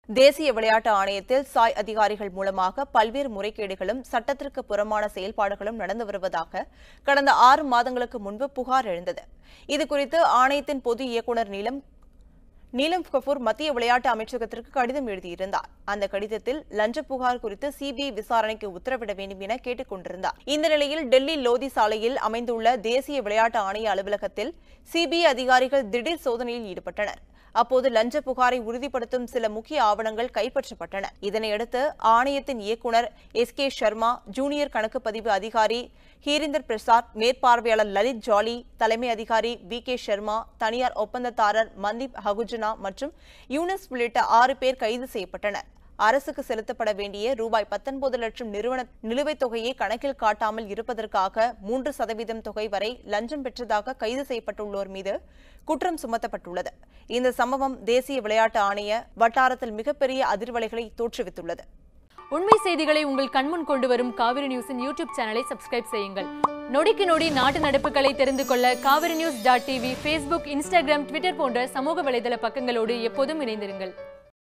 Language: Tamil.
தேசிய விளையாட்டு ஆணையத்தில் சாய் அதிகாரிகள் மூலமாக பல்வேறு முறைகேடுகளும் சட்டத்திற்கு புறம்பான செயல்பாடுகளும் நடந்து வருவதாக கடந்த ஆறு மாதங்களுக்கு முன்பு புகார் எழுந்தது இதுகுறித்து ஆணையத்தின் பொது இயக்குநர் நீலம் நீலம் கபூர் மத்திய விளையாட்டு அமைச்சகத்திற்கு கடிதம் எழுதியிருந்தார் அந்த கடிதத்தில் லஞ்ச புகார் குறித்து சிபிஐ விசாரணைக்கு உத்தரவிட வேண்டும் என கேட்டுக் கொண்டிருந்தார் இந்த நிலையில் டெல்லி லோதி சாலையில் அமைந்துள்ள தேசிய விளையாட்டு ஆணைய அலுவலகத்தில் சிபிஐ அதிகாரிகள் திடீர் சோதனையில் ஈடுபட்டனர் அப்போது லஞ்ச புகாரை உறுதிப்படுத்தும் சில முக்கிய ஆவணங்கள் கைப்பற்றப்பட்டன இதனையடுத்து ஆணையத்தின் இயக்குநர் எஸ் கே சர்மா ஜூனியர் கணக்கு பதிவு அதிகாரி ஹீரிந்தர் பிரசாத் மேற்பார்வையாளர் லலித் ஜாலி தலைமை அதிகாரி வி கே சர்மா தனியார் ஒப்பந்ததாரர் மந்தீப் ஹகுஜனா மற்றும் யூனஸ் உள்ளிட்ட ஆறு பேர் கைது செய்யப்பட்டனர் அரசுக்கு செலுத்தப்பட வேண்டிய ரூபாய் பத்தொன்பது லட்சம் நிறுவன நிலுவைத் தொகையை கணக்கில் காட்டாமல் இருப்பதற்காக மூன்று சதவீதம் தொகை வரை லஞ்சம் பெற்றதாக கைது செய்யப்பட்டுள்ளோர் மீது குற்றம் சுமத்தப்பட்டுள்ளது இந்த சம்பவம் தேசிய விளையாட்டு ஆணைய வட்டாரத்தில் மிகப்பெரிய அதிர்வலைகளை தோற்றுவித்துள்ளது உண்மை செய்திகளை உங்கள் கண்முன் கொண்டு வரும் காவிரி நியூஸின் யூடியூப் சேனலை சப்ஸ்கிரைப் செய்யுங்கள் நொடிக்கு நொடி நாட்டு நடப்புகளை தெரிந்து கொள்ள Kaveri news dot TV Facebook Instagram Twitter போன்ற சமூக வலைதள பக்கங்களோடு எப்போதும் இணைந்திருங்கள்